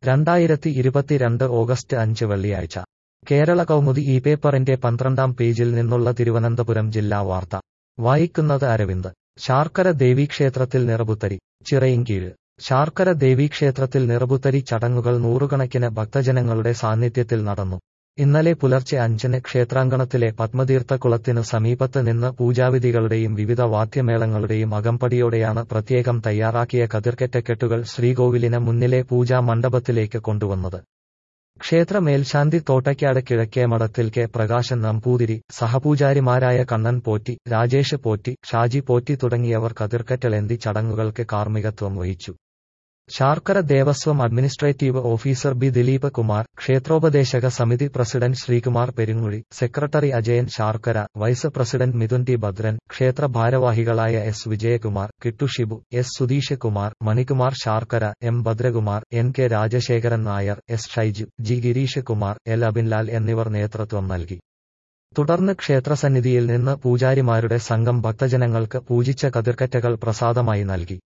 രണ്ടായിരത്തി ഇരുപത്തിരണ്ട് ഓഗസ്റ്റ് അഞ്ച് വെള്ളിയാഴ്ച കേരള കൗമുദി ഈ പേപ്പറിന്റെ പന്ത്രണ്ടാം പേജിൽ നിന്നുള്ള തിരുവനന്തപുരം ജില്ലാ വാർത്ത വായിക്കുന്നത് അരവിന്ദ് ശാർക്കര ദേവീക്ഷേത്രത്തിൽ നിറപുത്തരി ചിറയിൻകീഴ് ശാർക്കര ദേവീക്ഷേത്രത്തിൽ നിറപുത്തരി ചടങ്ങുകൾ നൂറുകണക്കിന് ഭക്തജനങ്ങളുടെ സാന്നിധ്യത്തിൽ നടന്നു ഇന്നലെ പുലർച്ചെ അഞ്ചിന് ക്ഷേത്രാങ്കണത്തിലെ പത്മതീർത്ഥക്കുളത്തിനു സമീപത്ത് നിന്ന് പൂജാവിധികളുടെയും വിവിധ വാദ്യമേളങ്ങളുടെയും അകമ്പടിയോടെയാണ് പ്രത്യേകം തയ്യാറാക്കിയ കതിർക്കെറ്റക്കെട്ടുകൾ ശ്രീകോവിലിന് മുന്നിലെ പൂജാ മണ്ഡപത്തിലേക്ക് കൊണ്ടുവന്നത് ക്ഷേത്ര മേൽശാന്തി തോട്ടയ്ക്കാട് കിഴക്കേ മഠത്തിൽ കെ പ്രകാശൻ നമ്പൂതിരി സഹപൂജാരിമാരായ കണ്ണൻ പോറ്റി രാജേഷ് പോറ്റി ഷാജി പോറ്റി തുടങ്ങിയവർ കതിർക്കറ്റളേന്തി ചടങ്ങുകൾക്ക് കാർമ്മികത്വം വഹിച്ചു Sarkara Devaswom administrative officer B Dileep Kumar ക്ഷേത്രോപദേശക സമിതി president Sreekumar Perunguzhi secretary Ajayan Sarkara vice president Mithun T Bhadran ക്ഷേത്ര ഭാരവാഹികളായ S Vijayakumar Kittu Shibu S Sudheesh Kumar Manikumar Sarkara M Bhadrakumar N K Rajasekharan Nair S Shyju G Gireesh Kumar L Abinlal എന്നിവർ നേതൃത്വം നൽകി തുടർന്ന് ക്ഷേത്രസന്നിധിയിൽ നിന്ന് പൂജാരിമാരുടെ സംഘം ഭക്തജനങ്ങൾക്ക് പൂജിച്ച കതിർക്കറ്റകൾ പ്രസാദമായി നൽകി